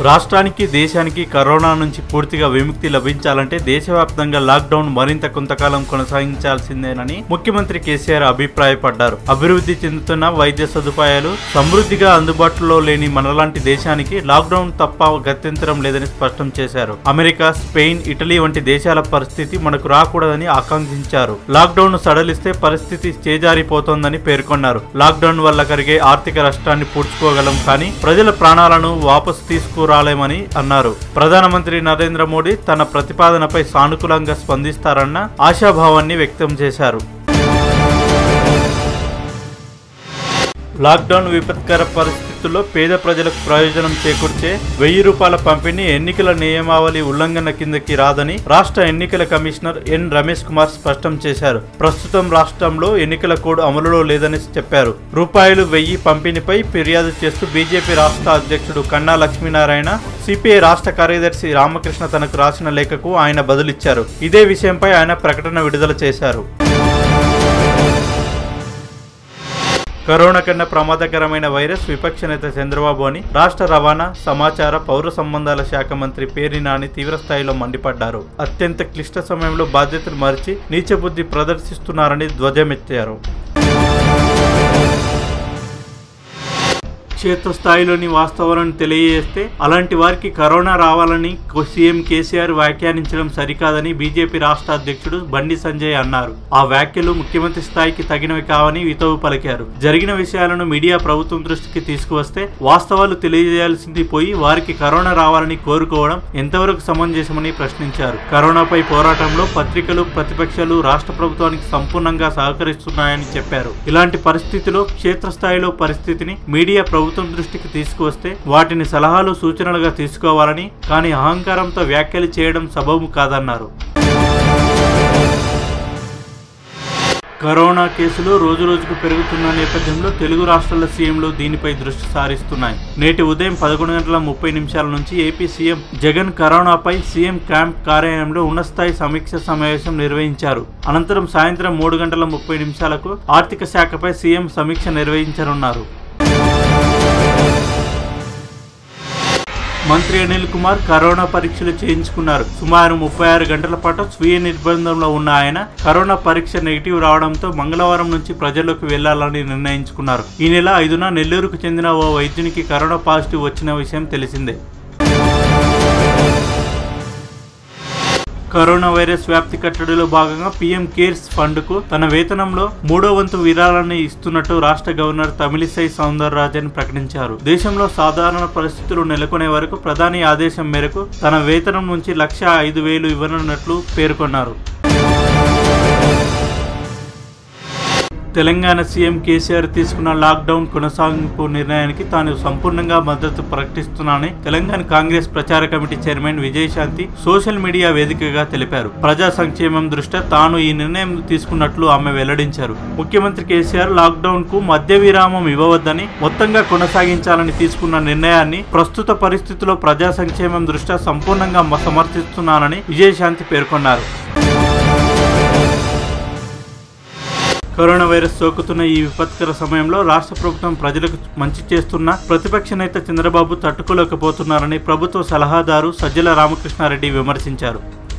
రాష్ట్రానికి దేశానికి కరోనా నుంచి పూర్తిగా విముక్తి లభించాలంటే దేశవ్యాప్తంగా లాక్డౌన్ మరింత కొంతకాలం కొనసాగించాల్సిందేనని ముఖ్యమంత్రి కేసీఆర్ అభిప్రాయపడ్డారు అభివృద్ధి చెందుతున్న వైద్య సదుపాయాలు సమృద్ధిగా అందుబాటులో లేని మనలాంటి దేశానికి లాక్డౌన్ తప్ప గత్యంతరం లేదని స్పష్టం చేశారు అమెరికా స్పెయిన్ ఇటలీ వంటి దేశాల పరిస్థితి మనకు రాకూడదని ఆకాంక్షించారు లాక్డౌన్ సడలిస్తే పరిస్థితి చేజారిపోతోందని పేర్కొన్నారు లాక్డౌన్ వల్ల కలిగే ఆర్థిక నష్టాన్ని పూడ్చుకోగలం కానీ ప్రజల ప్రాణాలను వాపసు తీసుకురాలేమని అన్నారు ప్రధానమంత్రి నరేంద్ర మోడీ తన ప్రతిపాదనపై సానుకూలంగా స్పందిస్తారన్న ఆశాభావాన్ని వ్యక్తం చేశారు లాక్డౌన్ విపత్కర పరిస్థితుల్లో పేద ప్రజలకు ప్రయోజనం చేకూర్చే వెయ్యి రూపాయల పంపిణీ ఎన్నికల నియమావళి ఉల్లంఘన కిందకి రాదని రాష్ట్ర ఎన్నికల కమిషనర్ ఎన్ రమేష్ కుమార్ స్పష్టం చేశారు ప్రస్తుతం రాష్ట్రంలో ఎన్నికల కోడ్ అమలులో లేదని చెప్పారు రూపాయలు వెయ్యి పంపిణీపై ఫిర్యాదు చేస్తూ బీజేపీ రాష్ట్ర అధ్యక్షుడు కన్నా లక్ష్మీనారాయణ సిపిఐ రాష్ట్ర కార్యదర్శి రామకృష్ణ తనకు రాసిన లేఖకు ఆయన బదులిచ్చారు ఇదే విషయంపై ఆయన ప్రకటన విడుదల చేశారు కరోనా కన్నా ప్రమాదకరమైన వైరస్ విపక్ష నేత చంద్రబాబు అని రాష్ట్ర రవాణా సమాచార పౌర సంబంధాల శాఖ మంత్రి పేర్ని నాని తీవ్రస్థాయిలో మండిపడ్డారు అత్యంత క్లిష్ట సమయంలో బాధ్యతలు మరిచి నీచబుద్ధి ప్రదర్శిస్తున్నారని ధ్వజమెత్తారు క్షేత్రస్థాయిలోని వాస్తవాలను తెలియజేస్తే అలాంటి వారికి కరోనా రావాలని సీఎం కేసీఆర్ వ్యాఖ్యానించడం సరికాదని బీజేపీ రాష్ట్ర అధ్యక్షుడు బండి సంజయ్ అన్నారు ఆ వ్యాఖ్యలు ముఖ్యమంత్రి స్థాయికి తగినవి కావని వితవు పలికారు జరిగిన విషయాలను మీడియా ప్రభుత్వం దృష్టికి తీసుకువస్తే వాస్తవాలు తెలియజేయాల్సింది పోయి వారికి కరోనా రావాలని కోరుకోవడం ఎంతవరకు సమంజసమని ప్రశ్నించారు కరోనాపై పోరాటంలో పత్రికలు ప్రతిపక్షాలు రాష్ట్ర ప్రభుత్వానికి సంపూర్ణంగా సహకరిస్తున్నాయని చెప్పారు ఇలాంటి పరిస్థితిలో క్షేత్రస్థాయిలో పరిస్థితిని మీడియా ప్రభుత్వం దృష్టికి తీసుకువస్తే వాటిని సలహాలు సూచనలుగా తీసుకోవాలని కానీ అహంకారంతో వ్యాఖ్యలు చేయడం సబబు కాదన్నారు కరోనా కేసులు రోజు రోజుకు పెరుగుతున్న నేపథ్యంలో తెలుగు రాష్ట్రాల సీఎంలు దీనిపై దృష్టి సారిస్తున్నాయి నేటి ఉదయం పదకొండు గంటల ముప్పై నిమిషాల నుంచి ఏపీ సీఎం జగన్ కరోనాపై సీఎం క్యాంప్ కార్యాలయంలో ఉన్నతస్థాయి సమీక్ష సమావేశం నిర్వహించారు అనంతరం సాయంత్రం మూడు గంటల ముప్పై నిమిషాలకు ఆర్థిక శాఖపై సీఎం సమీక్ష నిర్వహించనున్నారు మంత్రి అనిల్ కుమార్ కరోనా పరీక్షలు చేయించుకున్నారు సుమారు ముప్పై ఆరు గంటల పాటు స్వీయ నిర్బంధంలో ఉన్న ఆయన కరోనా పరీక్ష నెగిటివ్ రావడంతో మంగళవారం నుంచి ప్రజల్లోకి వెళ్లాలని నిర్ణయించుకున్నారు ఈ నెల ఐదున నెల్లూరుకు చెందిన ఓ వైద్యునికి కరోనా పాజిటివ్ వచ్చిన విషయం తెలిసిందే కరోనా వైరస్ వ్యాప్తి కట్టడిలో భాగంగా పీఎం కేర్స్ ఫండ్ కు తన వేతనంలో మూడో వంతు విరాళాన్ని ఇస్తున్నట్టు రాష్ట్ర గవర్నర్ తమిళిసై సౌందరరాజన్ ప్రకటించారు దేశంలో సాధారణ పరిస్థితులు నెలకొనే వరకు ప్రధాని ఆదేశం మేరకు తన వేతనం నుంచి లక్ష ఐదు వేలు ఇవ్వనున్నట్లు పేర్కొన్నారు తెలంగాణ సీఎం కేసీఆర్ తీసుకున్న లాక్డౌన్ కొనసాగింపు నిర్ణయానికి తాను సంపూర్ణంగా మద్దతు ప్రకటిస్తున్నానని తెలంగాణ కాంగ్రెస్ ప్రచార committee chairman Vijayashanti social media వేదికగా తెలిపారు ప్రజా సంక్షేమం దృష్ట్యా తాను ఈ నిర్ణయం తీసుకున్నట్లు ఆమె వెల్లడించారు ముఖ్యమంత్రి కేసీఆర్ లాక్డౌన్ కు మధ్య విరామం ఇవ్వవద్దని మొత్తంగా కొనసాగించాలని తీసుకున్న నిర్ణయాన్ని ప్రస్తుత పరిస్థితుల్లో ప్రజా సంక్షేమం దృష్ట్యా సంపూర్ణంగా సమర్థిస్తున్నానని విజయశాంతి పేర్కొన్నారు కరోనా వైరస్ సోకుతున్న ఈ విపత్కర సమయంలో రాష్ట్ర ప్రభుత్వం ప్రజలకు మంచి చేస్తున్న ప్రతిపక్ష నేత చంద్రబాబు తట్టుకోలేకపోతున్నారని ప్రభుత్వ సలహాదారు సజ్జల రామకృష్ణారెడ్డి విమర్శించారు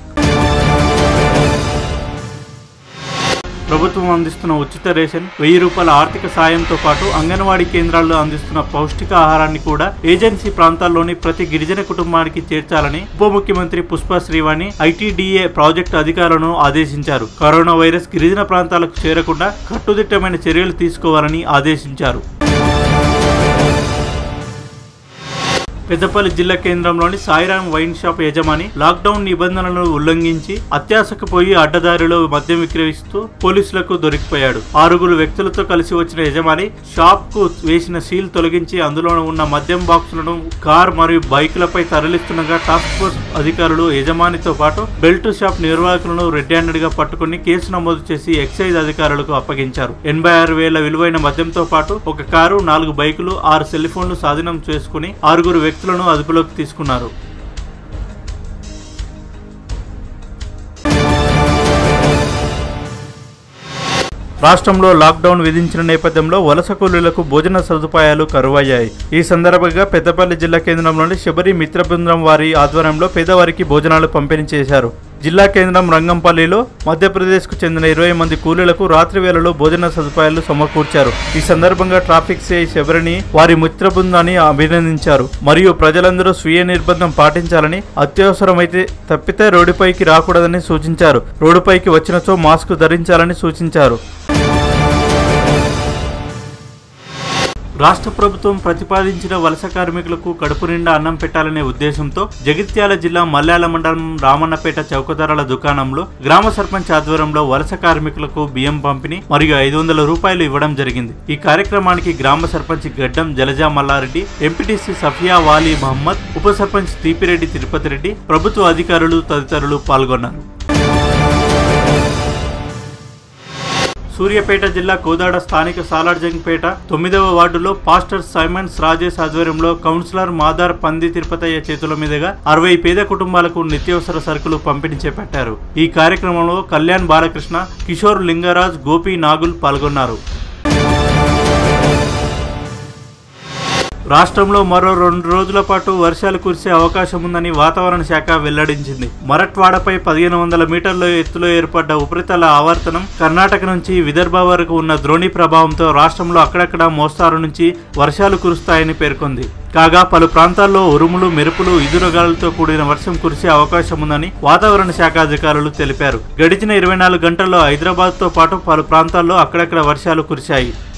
ప్రభుత్వం అందిస్తున్న ఉచిత రేషన్ వెయ్యి రూపాయల ఆర్థిక సాయంతో పాటు అంగన్వాడీ కేంద్రాల్లో అందిస్తున్న పౌష్టికాహారాన్ని కూడా ఏజెన్సీ ప్రాంతాల్లోని ప్రతి గిరిజన కుటుంబానికి చేర్చాలని ఉప ముఖ్యమంత్రి పుష్ప శ్రీవాణి ఐటీడీఏ ప్రాజెక్టు అధికారులను ఆదేశించారు కరోనా వైరస్ గిరిజన ప్రాంతాలకు చేరకుండా కట్టుదిట్టమైన చర్యలు తీసుకోవాలని ఆదేశించారు పెద్దపల్లి జిల్లా కేంద్రంలోని సాయిరాం వైన్ షాప్ యజమాని లాక్డౌన్ నిబంధనలను ఉల్లంఘించి అత్యాశకు పోయి అడ్డదారిలో మద్యం విక్రయిస్తూ పోలీసులకు దొరికిపోయాడు ఆరుగురు వ్యక్తులతో కలిసి వచ్చిన యజమాని షాప్ కు వేసిన సీల్ తొలగించి అందులో ఉన్న మద్యం బాక్సులను కార్ మరియు బైకులపై తరలిస్తుండగా టాస్క్ ఫోర్స్ అధికారులు యజమానితో పాటు బెల్ట్ షాప్ నిర్వాహకులను రెడ్ హ్యాండెడ్ గా పట్టుకుని కేసు నమోదు చేసి ఎక్సైజ్ అధికారులకు అప్పగించారు ఎనభై ఆరు వేల విలువైన మద్యంతో పాటు ఒక కారు నాలుగు బైకులు ఆరు సెల్ ఫోన్లు స్వాధీనం చేసుకుని ఆరుగురు వ్యక్తులను అదుపులోకి తీసుకున్నారు రాష్ట్రంలో లాక్డౌన్ విధించిన నేపథ్యంలో వలస కూలీలకు భోజన సదుపాయాలు కరువయ్యాయి ఈ సందర్భంగా పెద్దపల్లి జిల్లా కేంద్రంలోని శబరి మిత్ర బృందం వారి ఆధ్వర్యంలో పేదవారికి భోజనాలు పంపిణీ చేశారు జిల్లా కేంద్రం రంగంపల్లిలో మధ్యప్రదేశ్కు చెందిన ఇరవై మంది కూలీలకు రాత్రి వేళలో భోజన సదుపాయాలు సమకూర్చారు ఈ సందర్భంగా ట్రాఫిక్ సిఐ శబరిని వారి మిత్ర బృందాన్ని అభినందించారు మరియు ప్రజలందరూ స్వీయ నిర్బంధం పాటించాలని అత్యవసరమైతే తప్పితే రోడ్డుపైకి రాకూడదని సూచించారు రోడ్డుపైకి వచ్చినచో మాస్క్ ధరించాలని సూచించారు రాష్ట్ర ప్రభుత్వం ప్రతిపాదించిన వలస కార్మికులకు కడుపు నిండా అన్నం పెట్టాలనే ఉద్దేశంతో జగిత్యాల జిల్లా మల్యాల మండలం రామన్నపేట చౌకధరల దుకాణంలో గ్రామ సర్పంచ్ ఆధ్వర్యంలో వలస కార్మికులకు బియ్యం పంపిణీ మరియు ఐదు వందల రూపాయలు ఇవ్వడం జరిగింది ఈ కార్యక్రమానికి గ్రామ సర్పంచ్ గడ్డం జలజా మల్లారెడ్డి ఎంపీటీసీ సఫియా వాలీ మహమ్మద్ ఉప సర్పంచ్ తీపిరెడ్డి తిరుపతి రెడ్డి ప్రభుత్వ అధికారులు తదితరులు పాల్గొన్నారు సూర్యాపేట జిల్లా కోదాడ స్థానిక సాలార్జంగ్పేట తొమ్మిదవ వార్డులో పాస్టర్ సైమన్స్ రాజేష్ ఆధ్వర్యంలో కౌన్సిలర్ మాదార్ పంది తిరుపతయ్య చేతుల మీదుగా అరవై పేద కుటుంబాలకు నిత్యావసర సరుకులు పంపిణీ చేపట్టారు ఈ కార్యక్రమంలో కళ్యాణ్ బాలకృష్ణ కిషోర్ లింగరాజ్ గోపి నాగుల్ పాల్గొన్నారు రాష్ట్రంలో మరో రెండు రోజుల పాటు వర్షాలు కురిసే అవకాశం ఉందని వాతావరణ శాఖ వెల్లడించింది మరట్వాడపై పదిహేను వందల మీటర్ల ఎత్తులో ఏర్పడ్డ ఉపరితల ఆవర్తనం కర్ణాటక నుంచి విదర్భ వరకు ఉన్న ద్రోణి ప్రభావంతో రాష్ట్రంలో అక్కడక్కడ మోస్తారు నుంచి వర్షాలు కురుస్తాయని పేర్కొంది కాగా పలు ప్రాంతాల్లో ఉరుములు మెరుపులు ఈదురుగాలతో కూడిన వర్షం కురిసే అవకాశం ఉందని వాతావరణ శాఖ అధికారులు తెలిపారు గడిచిన ఇరవై నాలుగు గంటల్లో హైదరాబాద్ తో పాటు పలు ప్రాంతాల్లో అక్కడక్కడ వర్షాలు కురిశాయి